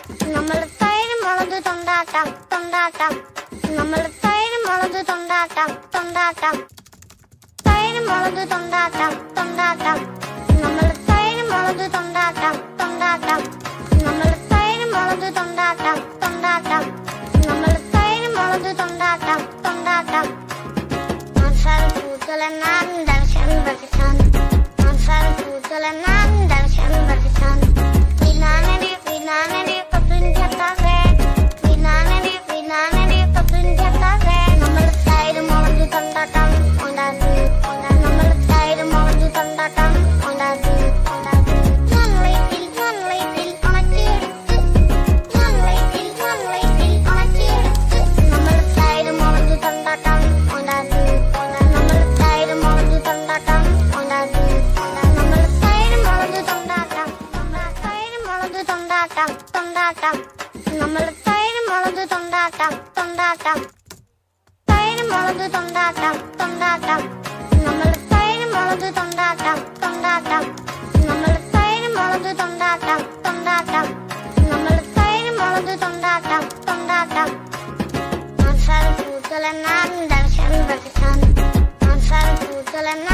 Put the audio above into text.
നമ്മൾ തൈര് മുളക് തൊണ്ടാട്ടം തൊണ്ടാട്ടം നമ്മൾ തൈര് മുളക് തൊണ്ടാട്ടം തൊണ്ടാട്ടം തൈര് മുളക് തൊണ്ടാട്ടം തൊണ്ടാട്ടം നമ്മൾ തൈര് മുളക് തൊണ്ടാട്ടം തൊണ്ടാട്ടം നമ്മൾ തൈര് മുളക് തൊണ്ടാട്ടം തൊണ്ടാട്ടം നമ്മൾ തൈര് മുളക് തൊണ്ടാട്ടം തൊണ്ടാട്ടം മസാല കൂട്ടലെന്നാൻ ദർശൻ പഠിച്ചാൻ മസാല കൂട്ടലെന്നാൻ ദർശൻ പഠിച്ചാൻ വിനാനടി വിനാനടി പത്തുഞ്ചത്താകെ വിനാനടി വിനാനടി പത്തുഞ്ചത്താകെ നമ്മൾ തൈര് മുളക് തൊണ്ടാട്ടം ഉണ്ടാക്കി നമ്മൾ തൈര് മുളക് തൊണ്ടാട്ടം ഉണ്ടാക്കി ഞാൻ ലൈറ്റിൽ ഞാൻ ലൈറ്റിൽ ഉണക്കിയെടുത്ത് ഞാൻ ലൈറ്റിൽ ഞാൻ ലൈറ്റിൽ ഉണക്കിയെടുത്ത് നമ്മൾ തൈര് മുളക് തൊണ്ടാട്ടം ഉണ്ടാക്കി നമ്മൾ തൈര് മുളക് തൊണ്ടാട്ടം ഉണ്ടാക്കി നമ്മൾ തൈര് മുളക് തൊണ്ടാട്ടം തൈര് മുളക് തൊണ്ടാട്ടം തൊണ്ടാട്ടം നമ്മൾ തൈര് മുളക് തൊണ്ടാട്ടം തൊണ്ടാട്ടം തൈര് മുളക് തൊണ്ടാട്ടം തൊണ്ടാട്ടം നമ്മൾ തൈര് മുളക് തൊണ്ടാട്ടം തൊണ്ടാട്ടം നമ്മൾ തൈര് മുളക് തൊണ്ടാട്ടം തൊണ്ടാട്ടം നമ്മൾ തൈര് മുളക് തൊണ്ടാട്ടം തൊണ്ടാട്ടം മസാല കൂട്ടലെന്നാൻ ദർശൻ പഠിച്ചാൻ മസാല കൂട്ടലെന്നാൻ